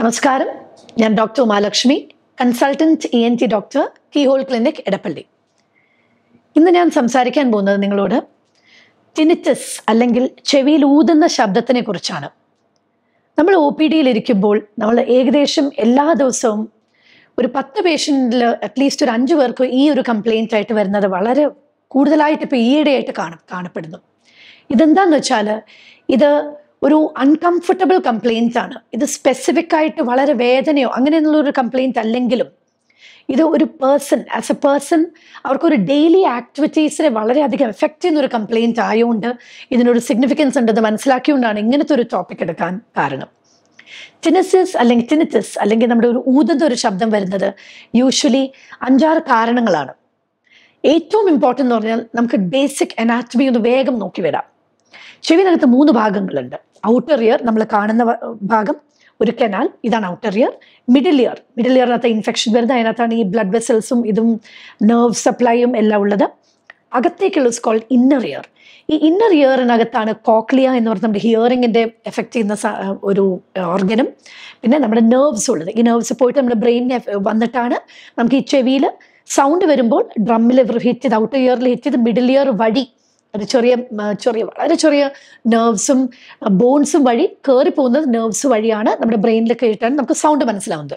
നമസ്കാരം ഞാൻ doctor Umalakshmi consultant E N T doctor keyhole clinic Edappally ഇന്ന് ഞാൻ സംസാരിക്കാൻ പോകുന്നത് നിങ്ങളോട് ടിനിറ്റസ് അല്ലെങ്കിൽ ചെവിയിൽ ഊതുന്ന ശബ്ദത്തിനെ കുറിച്ചാണ് നമ്മൾ ഒ പി ഡിയിൽ ഇരിക്കുമ്പോൾ നമ്മൾ ഏകദേശം എല്ലാ ദിവസവും ഒരു പത്ത് പേഷ്യൻറ്റിൽ അറ്റ്ലീസ്റ്റ് ഒരു അഞ്ച് പേർക്ക് ഈ ഒരു കംപ്ലയിൻ്റ് ആയിട്ട് വരുന്നത് വളരെ കൂടുതലായിട്ട് ഇപ്പോൾ ഈയിടെയായിട്ട് കാണ കാണപ്പെടുന്നു ഇതെന്താന്ന് വെച്ചാൽ ഇത് ഒരു അൺകംഫർട്ടബിൾ കംപ്ലയിൻറ്റ് ആണ് ഇത് സ്പെസിഫിക് ആയിട്ട് വളരെ വേദനയോ അങ്ങനെയുള്ള ഒരു കംപ്ലയിൻറ്റ് അല്ലെങ്കിലും ഇത് ഒരു പേഴ്സൺ ആസ് എ പേഴ്സൺ അവർക്കൊരു ഡെയിലി ആക്ടിവിറ്റീസിനെ വളരെയധികം എഫക്റ്റ് ചെയ്യുന്ന ഒരു കംപ്ലയിൻറ്റ് ആയതുകൊണ്ട് ഇതിനൊരു സിഗ്നിഫിക്കൻസ് ഉണ്ടെന്ന് മനസ്സിലാക്കിയുകൊണ്ടാണ് ഇങ്ങനത്തെ ഒരു ടോപ്പിക് എടുക്കാൻ കാരണം ടിനിസിസ് അല്ലെങ്കിൽ ടിനിറ്റിസ് അല്ലെങ്കിൽ നമ്മുടെ ഒരു ഊതുന്ന ഒരു ശബ്ദം വരുന്നത് യൂഷ്വലി അഞ്ചാറ് കാരണങ്ങളാണ് ഏറ്റവും ഇമ്പോർട്ടൻ്റ് എന്ന് പറഞ്ഞാൽ നമുക്ക് ബേസിക് അനാറ്റമി ഒന്ന് വേഗം നോക്കി വരാം ചെവിനകത്ത് മൂന്ന് ഭാഗങ്ങളുണ്ട് ഔട്ടർ ഇയർ നമ്മൾ കാണുന്ന വ- ഭാഗം ഒരു കനാൽ ഇതാണ് outer ear middle ear middle ഇയറിനകത്ത് ഇൻഫെക്ഷൻ വരുന്നത് അതിനകത്താണ് ഈ ബ്ലഡ് വെസൽസും ഇതും നെർവ് സപ്ലൈയും എല്ലാം ഉള്ളത് അകത്തേക്കുള്ള സ്കോൾ ഇന്നർ ഇയർ ഈ ഇന്നർ ഇയറിനകത്താണ് കോക്ലിയ എന്ന് പറഞ്ഞ നമ്മുടെ ഹിയറിങ്ങിൻ്റെ എഫക്റ്റ് ചെയ്യുന്ന സ- ഒരു ഓർഗനും പിന്നെ നമ്മുടെ നെർവ്സ് ഉള്ളത് ഈ നെർവ്സ് പോയിട്ട് നമ്മുടെ ബ്രെയിനിനെ വന്നിട്ടാണ് നമുക്ക് ഈ ചെവിയിൽ സൗണ്ട് വരുമ്പോൾ ഡ്രമ്മിൽ ഹിറ്റ് ചെയ്ത് ഔട്ടർ ഇയറിൽ ഹിറ്റ് ചെയ്ത് മിഡിൽ ഇയർ വഴി ഒരു ചെറിയ ഉം, ചെറിയ വളരെ ചെറിയ നെർവ്സും ബോൺസും വഴി കയറി പോകുന്നത് നെർവ്സ് വഴിയാണ് നമ്മുടെ ബ്രെയിനിൽ കേട്ടാണ് നമുക്ക് സൗണ്ട് മനസ്സിലാവുന്നത്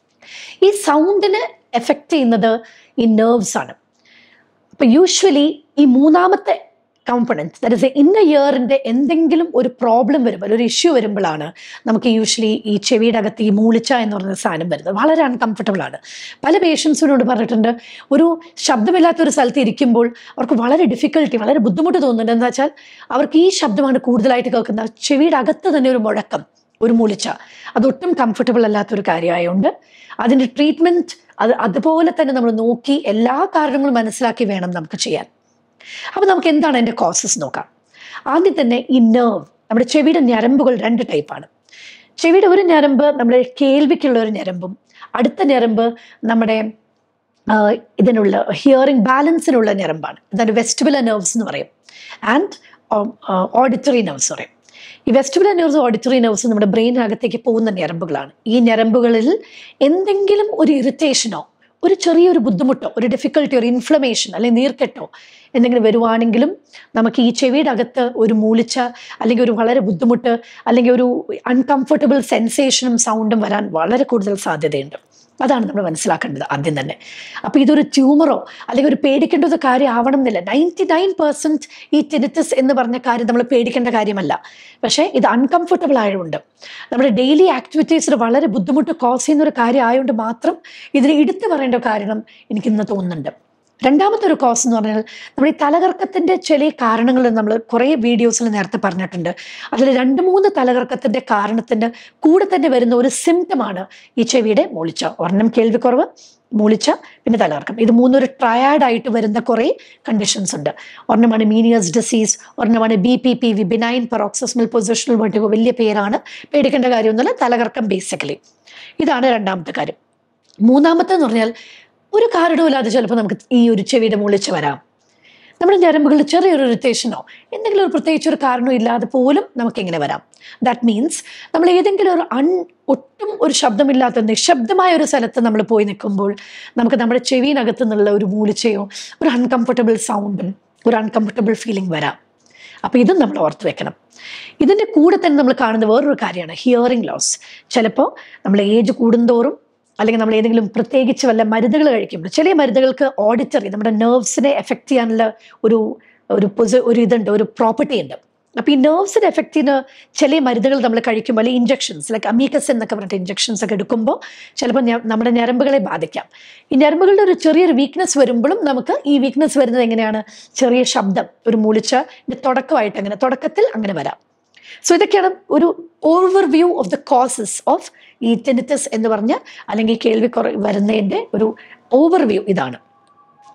ഈ സൗണ്ടിന് എഫക്റ്റ് ചെയ്യുന്നത് ഈ നെർവ്സ് ആണ് അപ്പൊ യൂഷ്വലി ഈ മൂന്നാമത്തെ കമ്പോണൻറ്റ് ദാറ്റ് ഇസ് ഇന്ന ഇയറിൻ്റെ എന്തെങ്കിലും ഒരു പ്രോബ്ലം വരുമ്പോൾ ഒരു ഇഷ്യൂ വരുമ്പോഴാണ് നമുക്ക് യൂഷ്വലി ഈ ചെവിയുടെ അകത്ത് ഈ മൂളിച്ച എന്ന് പറയുന്ന സാധനം വരുന്നത് വളരെ അൺകംഫർട്ടബിൾ ആണ് പല പേഷ്യൻസിനോട് പറഞ്ഞിട്ടുണ്ട് ഒരു ശബ്ദമില്ലാത്ത ഒരു സ്ഥലത്ത് ഇരിക്കുമ്പോൾ അവർക്ക് വളരെ ഡിഫിക്കൽട്ടി വളരെ ബുദ്ധിമുട്ട് തോന്നുന്നുണ്ട് എന്താ വെച്ചാൽ അവർക്ക് ഈ ശബ്ദമാണ് കൂടുതലായിട്ട് കേൾക്കുന്നത് ചെവിയുടെ അകത്ത് തന്നെ ഒരു മുഴക്കം ഒരു മൂളിച്ച അതൊട്ടും കംഫർട്ടബിൾ അല്ലാത്തൊരു കാര്യമായതുകൊണ്ട് അതിൻ്റെ ട്രീറ്റ്മെൻറ്റ് അത് അതുപോലെ തന്നെ നമ്മൾ നോക്കി എല്ലാ കാരണങ്ങളും മനസ്സിലാക്കി വേണം നമുക്ക് ചെയ്യാൻ അപ്പോൾ നമുക്ക് എന്താണ് അതിൻ്റെ കോസസ് നോക്കാം ആദ്യം തന്നെ ഈ നെർവ് നമ്മുടെ ചെവിയുടെ ഞരമ്പുകൾ രണ്ട് ടൈപ്പാണ് ചെവിയുടെ ഒരു ഞരമ്പ് നമ്മുടെ കേൾവിക്കുള്ള ഒരു ഞരമ്പും അടുത്ത ഞരമ്പ് നമ്മുടെ ആ, ഇതിനുള്ള ഹിയറിംഗ് ബാലൻസിനുള്ള ഞരമ്പാണ് ഇതാണ് വെസ്റ്റിബുലർ നെർവ്സ് എന്ന് പറയും ആൻഡ് ഓഡിറ്ററി നെർവ്സ് പറയും ഈ വെസ്റ്റിബുലർ നെർവ്സ് ഓഡിറ്ററി നെർവ്സ് നമ്മുടെ ബ്രെയിനകത്തേക്ക് പോകുന്ന ഞരമ്പുകളാണ് ഈ ഞരമ്പുകളിൽ എന്തെങ്കിലും ഒരു ഇറിറ്റേഷനോ ഒരു ചെറിയൊരു ബുദ്ധിമുട്ടോ ഒരു ഡിഫിക്കൽട്ടി ഒരു ഇൻഫ്ലമേഷൻ അല്ലെങ്കിൽ നീർക്കെട്ടോ എന്തെങ്കിലും വരുവാണെങ്കിലും നമുക്ക് ഈ ചെവിയുടെ അകത്ത് ഒരു മൂളിച്ച അല്ലെങ്കിൽ ഒരു വളരെ ബുദ്ധിമുട്ട് അല്ലെങ്കിൽ ഒരു അൺകംഫർട്ടബിൾ സെൻസേഷനും സൗണ്ടും വരാൻ വളരെ കൂടുതൽ സാധ്യതയുണ്ട് അതാണ് നമ്മൾ മനസ്സിലാക്കേണ്ടത് ആദ്യം തന്നെ അപ്പോൾ ഇതൊരു ട്യൂമറോ അല്ലെങ്കിൽ ഒരു പേടിക്കേണ്ട ഒരു കാര്യം ആവണം എന്നില്ല നയൻറ്റി നയൻ പെർസെൻറ്റ് ഈ ടിനിറ്റസ് എന്ന് പറഞ്ഞ കാര്യം നമ്മൾ പേടിക്കേണ്ട കാര്യമല്ല പക്ഷേ ഇത് അൺകംഫർട്ടബിൾ ആയതുകൊണ്ട് നമ്മുടെ ഡെയിലി ആക്ടിവിറ്റീസിൽ വളരെ ബുദ്ധിമുട്ട് കോസ് ചെയ്യുന്ന ഒരു കാര്യം ആയതുകൊണ്ട് മാത്രം ഇതിന് എടുത്തു പറയേണ്ട കാരണം എനിക്കിന്ന് തോന്നുന്നുണ്ട് രണ്ടാമത്തെ ഒരു കോസ് എന്ന് പറഞ്ഞാൽ നമ്മുടെ ഈ തലകർക്കത്തിൻ്റെ ചില കാരണങ്ങൾ നമ്മൾ കുറേ വീഡിയോസിൽ നേരത്തെ പറഞ്ഞിട്ടുണ്ട് അതിൽ രണ്ട് മൂന്ന് തലകർക്കത്തിൻ്റെ കാരണത്തിൻ്റെ കൂടെ തന്നെ വരുന്ന ഒരു സിംറ്റമാണ് ഈ ചെവിയുടെ മൂളിച്ച ഒരെണ്ണം കേൾവിക്കുറവ് മൂളിച്ച പിന്നെ തലകർക്കം ഇത് മൂന്നൊരു ട്രയാഡായിട്ട് വരുന്ന കുറേ കണ്ടീഷൻസ് ഉണ്ട് ഒരെണ്ണമാണ് മീനിയസ് ഡിസീസ് ഒരെണ്ണമാണ് B P P V benign paroxysmal positional vertigo വലിയ പേരാണ് പേടിക്കേണ്ട കാര്യമൊന്നുമില്ല തലകർക്കം ബേസിക്കലി ഇതാണ് രണ്ടാമത്തെ കാര്യം മൂന്നാമത്തെന്ന് പറഞ്ഞാൽ ഒരു കാരണവുമില്ലാതെ ചിലപ്പോൾ നമുക്ക് ഈ ഒരു ചെവിയുടെ മൂളിച്ച് വരാം നമ്മുടെ ഞരമ്പുകളിൽ ചെറിയൊരു ഇറിറ്റേഷനോ എന്തെങ്കിലും ഒരു പ്രത്യേകിച്ച് ഒരു കാരണവും ഇല്ലാതെ പോലും നമുക്ക് ഇങ്ങനെ വരാം ദാറ്റ് മീൻസ് നമ്മൾ ഏതെങ്കിലും ഒരു അൺ ഒട്ടും ഒരു ശബ്ദമില്ലാത്ത നിശബ്ദമായ ഒരു സ്ഥലത്ത് നമ്മൾ പോയി നിൽക്കുമ്പോൾ നമുക്ക് നമ്മുടെ ചെവിയിനകത്ത് നിന്നുള്ള ഒരു മൂളിച്ചയോ ഒരു അൺകംഫർട്ടബിൾ സൗണ്ടും ഒരു അൺകംഫർട്ടബിൾ ഫീലിംഗ് വരാം അപ്പോൾ ഇതും നമ്മൾ ഓർത്ത് വെക്കണം ഇതിൻ്റെ കൂടെ തന്നെ നമ്മൾ കാണുന്ന വേറൊരു കാര്യമാണ് ഹിയറിംഗ് ലോസ് ചിലപ്പോൾ നമ്മൾ ഏജ് കൂടുന്തോറും അല്ലെങ്കിൽ നമ്മൾ ഏതെങ്കിലും പ്രത്യേകിച്ച് വല്ല മരുന്നുകൾ കഴിക്കുമ്പോൾ ചില മരുന്നുകൾക്ക് ഓഡിറ്ററി നമ്മുടെ നെർവ്സിനെ എഫക്റ്റ് ചെയ്യാനുള്ള ഒരു ഒരു പൊസ ഒരു ഇതുണ്ട് ഒരു പ്രോപ്പർട്ടി ഉണ്ട് അപ്പോൾ ഈ നെർവ്സിനെ എഫക്റ്റ് ചെയ്യുന്ന ചില മരുന്നുകൾ നമ്മൾ കഴിക്കുമ്പോൾ അല്ലെങ്കിൽ ഇഞ്ചക്ഷൻസ് ലൈക്ക് അമീക്കസ് എന്നൊക്കെ പറഞ്ഞിട്ട് ഇഞ്ചക്ഷൻസ് ഒക്കെ എടുക്കുമ്പോൾ ചിലപ്പോൾ ഞ- നമ്മുടെ ഞരമ്പുകളെ ബാധിക്കാം ഈ ഞരമ്പുകളുടെ ഒരു ചെറിയൊരു വീക്ക്നെസ് വരുമ്പോഴും നമുക്ക് ഈ വീക്ക്നെസ് വരുന്നത് എങ്ങനെയാണ് ചെറിയ ശബ്ദം ഒരു മൂളിച്ച തുടക്കമായിട്ട് അങ്ങനെ തുടക്കത്തിൽ അങ്ങനെ വരാം സോ ഇതൊക്കെയാണ് ഒരു overview of the causes of ഈ ടെനിറ്റസ് എന്ന് പറഞ്ഞ അല്ലെങ്കിൽ കേൾവി കുറ വരുന്നതിൻ്റെ ഒരു ഓവർവ്യൂ ഇതാണ് ഇനി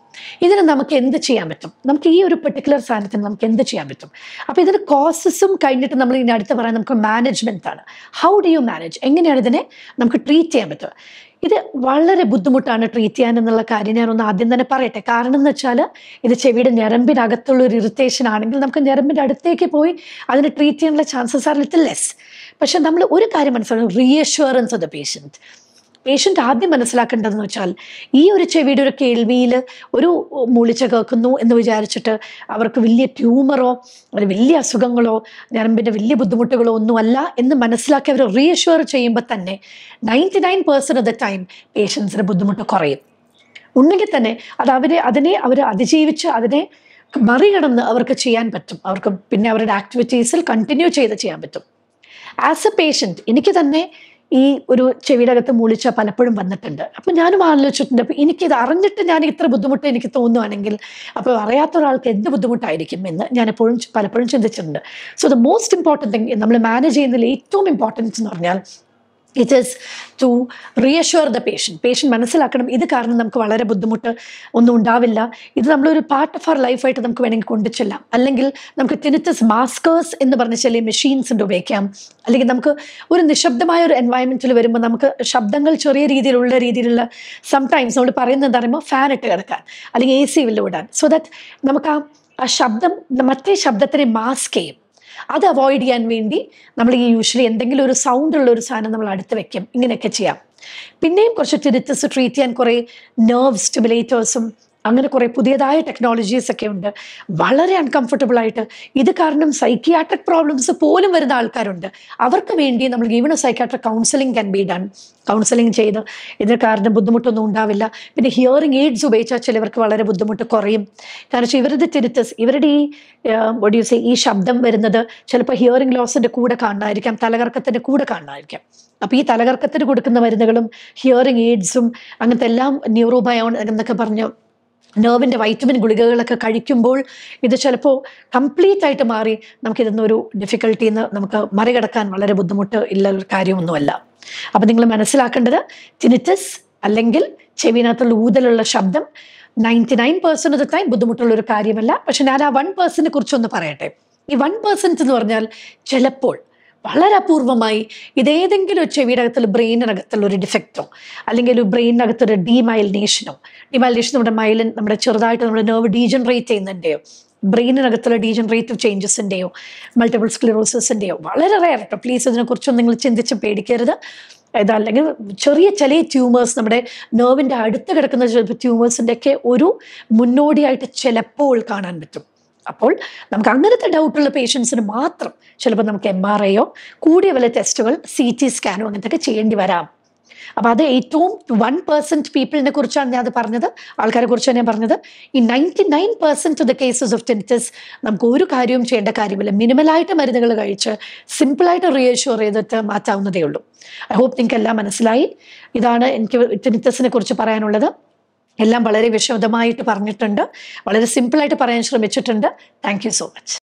ഇതിന് നമുക്ക് എന്ത് ചെയ്യാൻ പറ്റും നമുക്ക് ഈ ഒരു പെർട്ടിക്കുലർ സാധനത്തിന് നമുക്ക് എന്ത് ചെയ്യാൻ പറ്റും അപ്പോൾ ഇതിന് കോസസും കഴിഞ്ഞിട്ട് നമ്മൾ ഇനി അടുത്ത് പറയാൻ നമുക്ക് മാനേജ്മെന്റ് ആണ് ഹൗ ഡു യു മാനേജ് എങ്ങനെയാണ് ഇതിനെ നമുക്ക് ട്രീറ്റ് ചെയ്യാൻ പറ്റുക ഇത് വളരെ ബുദ്ധിമുട്ടാണ് ട്രീറ്റ് ചെയ്യാൻ എന്നുള്ള കാര്യം ഞാനൊന്ന് ആദ്യം തന്നെ പറയട്ടെ കാരണം എന്ന് വെച്ചാൽ ഇത് ചെവിയുടെ ഞരമ്പിനകത്തുള്ള ഒരു ഇറിറ്റേഷൻ ആണെങ്കിൽ നമുക്ക് ഞരമ്പിൻ്റെ അടുത്തേക്ക് പോയി അതിനെ ട്രീറ്റ് ചെയ്യാനുള്ള ചാൻസസ് ആർ ലിറ്റിൽ ലെസ് പക്ഷെ നമ്മൾ ഒരു കാര്യം മനസ്സിലാക്കണം reassurance of the patient patient ആദ്യം മനസ്സിലാക്കേണ്ടതെന്ന് വെച്ചാൽ ഈ ഒരു ചെവിയുടെ ഒരു കേൾവിയിൽ ഒരു മൂളിച്ച കേൾക്കുന്നു എന്ന് വിചാരിച്ചിട്ട് അവർക്ക് വലിയ ട്യൂമറോ അല്ലെങ്കിൽ വലിയ അസുഖങ്ങളോ ഞരമ്പിൻ്റെ വലിയ ബുദ്ധിമുട്ടുകളോ ഒന്നുമല്ല എന്ന് മനസ്സിലാക്കി അവർ റീഅഷ്വർ ചെയ്യുമ്പോൾ തന്നെ ninety nine percent of the time പേഷ്യൻസിന് ബുദ്ധിമുട്ട് കുറയും ഉണ്ടെങ്കിൽ തന്നെ അത് അവരെ അതിനെ അവർ അതിജീവിച്ച് അതിനെ മറികടന്ന് അവർക്ക് ചെയ്യാൻ പറ്റും അവർക്ക് പിന്നെ അവരുടെ ആക്ടിവിറ്റീസിൽ കണ്ടിന്യൂ ചെയ്ത് ചെയ്യാൻ പറ്റും ആസ് എ പേഷ്യൻറ്റ് എനിക്ക് തന്നെ ഈ ഒരു ചെവിയുടെ അകത്ത് മൂളിച്ച പലപ്പോഴും വന്നിട്ടുണ്ട് അപ്പം ഞാനും ആലോചിച്ചിട്ടുണ്ട് അപ്പം എനിക്കിത് അറിഞ്ഞിട്ട് ഞാൻ ഇത്ര ബുദ്ധിമുട്ട് എനിക്ക് തോന്നുവാണെങ്കിൽ അപ്പോൾ അറിയാത്ത ഒരാൾക്ക് എന്ത് ബുദ്ധിമുട്ടായിരിക്കും എന്ന് ഞാൻ എപ്പോഴും പലപ്പോഴും ചിന്തിച്ചിട്ടുണ്ട് so the most important thing നമ്മൾ മാനേജ് ചെയ്യുന്നതിൽ ഏറ്റവും ഇമ്പോർട്ടൻറ്റ് എന്ന് പറഞ്ഞാൽ it is to reassure the patient patient മനസ്സിലാക്കണം ഇത് കാരണം നമുക്ക് വളരെ ബുദ്ധിമുട്ട് ഒന്നും ഉണ്ടാവില്ല ഇത് നമ്മളൊരു പാർട്ട് ഓഫ് അവർ ലൈഫായിട്ട് നമുക്ക് വേണമെങ്കിൽ കൊണ്ടു ചെല്ലാം അല്ലെങ്കിൽ നമുക്ക് ടിനിറ്റസ് മാസ്കേഴ്സ് എന്ന് പറഞ്ഞ ചില മെഷീൻസ് ഉണ്ട് ഉപയോഗിക്കാം അല്ലെങ്കിൽ നമുക്ക് ഒരു നിശബ്ദമായ ഒരു എൻവയൺമെൻറ്റിൽ വരുമ്പോൾ നമുക്ക് ശബ്ദങ്ങൾ ചെറിയ രീതിയിലുള്ള രീതിയിലുള്ള സംടൈംസ് നമ്മൾ പറയുന്നത് എന്താ പറയുമ്പോൾ ഫാൻ ഇട്ട് കിടക്കാൻ അല്ലെങ്കിൽ എ സി വില്ല വിടാൻ സോ ദാറ്റ് നമുക്ക് ആ ആ ശബ്ദം മറ്റേ ശബ്ദത്തിനെ മാസ്ക് ചെയ്യും അത് അവോയ്ഡ് ചെയ്യാൻ വേണ്ടി നമ്മൾ ഈ യൂഷ്വലി എന്തെങ്കിലും ഒരു സൗണ്ട് ഉള്ള ഒരു സാധനം നമ്മൾ അടുത്ത് വെക്കും ഇങ്ങനെയൊക്കെ ചെയ്യാം പിന്നെയും കുറച്ച് ടിരിറ്റസ് ട്രീറ്റ് ചെയ്യാൻ കുറേ നെർവ് സ്റ്റിമുലേറ്റേഴ്സും അങ്ങനെ കുറേ പുതിയതായ ടെക്നോളജീസ് ഒക്കെ ഉണ്ട് വളരെ അൺകംഫർട്ടബിൾ ആയിട്ട് ഇത് കാരണം സൈക്കിയാട്രിക് പ്രോബ്ലംസ് പോലും വരുന്ന ആൾക്കാരുണ്ട് അവർക്ക് വേണ്ടി നമ്മൾ even psychiatric counselling can be done counselling ചെയ്ത് ഇതിന് കാരണം ബുദ്ധിമുട്ടൊന്നും ഉണ്ടാവില്ല പിന്നെ ഹിയറിംഗ് എയ്ഡ്സ് ഉപയോഗിച്ചാൽ ചിലവർക്ക് വളരെ ബുദ്ധിമുട്ട് കുറയും കാരണം വെച്ചാൽ ഇവരുടെ ടിരിറ്റസ് ഇവരുടെ ഈ ഒഡ്യൂസ് ഈ ശബ്ദം വരുന്നത് ചിലപ്പോൾ ഹിയറിംഗ് ലോസിൻ്റെ കൂടെ കാണുന്നതായിരിക്കാം തലകറക്കത്തിൻ്റെ കൂടെ കാണുന്നതായിരിക്കാം അപ്പോൾ ഈ തലകറക്കത്തിന് കൊടുക്കുന്ന മരുന്നുകളും ഹിയറിംഗ് എയ്ഡ്സും അങ്ങനത്തെ എല്ലാം ന്യൂറോബയോൺ എന്നൊക്കെ പറഞ്ഞ് നെർവിൻ്റെ വൈറ്റമിൻ ഗുളികകളൊക്കെ കഴിക്കുമ്പോൾ ഇത് ചിലപ്പോൾ കംപ്ലീറ്റ് ആയിട്ട് മാറി നമുക്കിതൊന്നൊരു ഡിഫിക്കൽട്ടിന്ന് നമുക്ക് മറികടക്കാൻ വളരെ ബുദ്ധിമുട്ട് ഇല്ല ഒരു കാര്യമൊന്നുമല്ല അപ്പം നിങ്ങൾ മനസ്സിലാക്കേണ്ടത് ടിനിറ്റസ് അല്ലെങ്കിൽ ചെവിനകത്തുള്ള ഊതലുള്ള ശബ്ദം ninety nine percent of the time ബുദ്ധിമുട്ടുള്ള ഒരു കാര്യമല്ല പക്ഷെ ഞാൻ ആ വൺ പേഴ്സൻറ്റിനെ കുറിച്ചൊന്ന് പറയട്ടെ ഈ വൺ പേഴ്സൻറ്റ് എന്ന് പറഞ്ഞാൽ ചിലപ്പോൾ വളരെ അപൂർവമായി ഇതേതെങ്കിലും ഒരു ചെവിയുടെ അകത്തുള്ള ബ്രെയിനിനകത്തുള്ള ഒരു ഡിഫക്റ്റോ അല്ലെങ്കിൽ ഒരു ബ്രെയിനിനകത്തൊരു ഡീമൈലിനേഷനോ ഡീമൈലിനേഷൻ നമ്മുടെ മൈലിൻ നമ്മുടെ ചെറുതായിട്ട് നമ്മുടെ നെർവ് ഡീജനറേറ്റ് ചെയ്യുന്നതിൻ്റെയോ ബ്രെയിനിനകത്തുള്ള ഡീജനറേറ്റീവ് ചേഞ്ചസിൻ്റെയോ മൾട്ടിപ്പിൾ സ്ക്ലിറോസിൻ്റെയോ വളരെ റയർ കേട്ടോ പ്ലീസ് ഇതിനെക്കുറിച്ചൊന്നും നിങ്ങൾ ചിന്തിച്ച് പേടിക്കരുത് ഇതല്ലെങ്കിൽ ചെറിയ ചില ട്യൂമേഴ്സ് നമ്മുടെ നെർവിൻ്റെ അടുത്ത് കിടക്കുന്ന ട്യൂമേഴ്സിൻ്റെ ഒക്കെ ഒരു മുന്നോടിയായിട്ട് ചിലപ്പോൾ കാണാൻ പറ്റും അപ്പോൾ നമുക്ക് അങ്ങനത്തെ ഡൗട്ടുള്ള പേഷ്യൻസിന് മാത്രം ചിലപ്പോൾ നമുക്ക് എം ആർ ഐയോ കൂടിയ വില ടെസ്റ്റുകൾ സി ടി സ്കാനോ അങ്ങനത്തെ ഒക്കെ ചെയ്യേണ്ടി വരാം അപ്പോൾ അത് ഏറ്റവും വൺ പെർസെൻറ്റ് പീപ്പിളിനെ കുറിച്ചാണ് ഞാൻ അത് പറഞ്ഞത് ആൾക്കാരെ കുറിച്ചാണ് ഞാൻ പറഞ്ഞത് ഈ ninety nine percent of the cases of tinnitus നമുക്ക് ഒരു കാര്യവും ചെയ്യേണ്ട കാര്യമില്ല മിനിമലായിട്ട് മരുന്നുകൾ കഴിച്ച് സിമ്പിളായിട്ട് റീഅഷ്യൂർ ചെയ്തിട്ട് മാറ്റാവുന്നതേ ഉള്ളൂ ഐ ഹോപ്പ് നിങ്ങൾക്ക് എല്ലാം മനസ്സിലായി ഇതാണ് എനിക്ക് ടെനിറ്റസിനെ കുറിച്ച് പറയാനുള്ളത് എല്ലാം വളരെ വിശദമായിട്ട് പറഞ്ഞിട്ടുണ്ട് വളരെ സിമ്പിളായിട്ട് പറയാൻ ശ്രമിച്ചിട്ടുണ്ട് താങ്ക് യു സോ മച്ച്